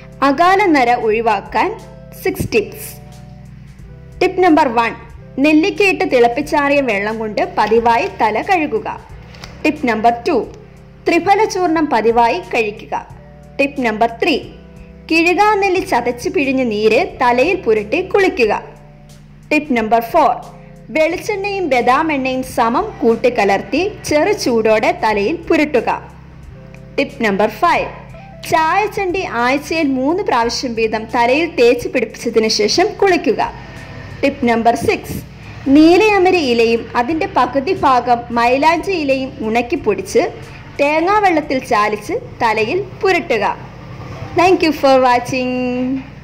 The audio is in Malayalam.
അകാല നര ഒഴിവാക്കാൻ six tips tip number one നെല്ലിക്കയിട്ട് തിളപ്പിച്ചാറിയ വെള്ളം കൊണ്ട് പതിവായി തല കഴുകുക ടിപ്പ് നമ്പർ ടു ത്രിഫല ചൂർണം പതിവായി കഴിക്കുക ടിപ്പ് നമ്പർ ത്രീ കിഴുകാനെല്ലി ചതച്ച് പിഴിഞ്ഞ് നീര് തലയിൽ പുരട്ടി കുളിക്കുക ടിപ്പ് നമ്പർ ഫോർ വെളിച്ചെണ്ണയും ബദാം എണ്ണയും സമം കൂട്ടിക്കലർത്തി ചെറു ചൂടോടെ തലയിൽ പുരട്ടുക ടിപ്പ് നമ്പർ ഫൈവ് ചായച്ചണ്ടി ആഴ്ചയിൽ മൂന്ന് പ്രാവശ്യം വീതം തലയിൽ തേച്ച് പിടിപ്പിച്ചതിന് ശേഷം കുളിക്കുക ടിപ്പ് നമ്പർ സിക്സ് നീലയമരി ഇലയും അതിൻ്റെ പകുതി ഭാഗം മൈലാഞ്ചി ഇലയും ഉണക്കി പൊടിച്ച് തേങ്ങാവെള്ളത്തിൽ ചാലിച്ച് തലയിൽ പുരട്ടുക താങ്ക് യു ഫോർ വാച്ചിങ്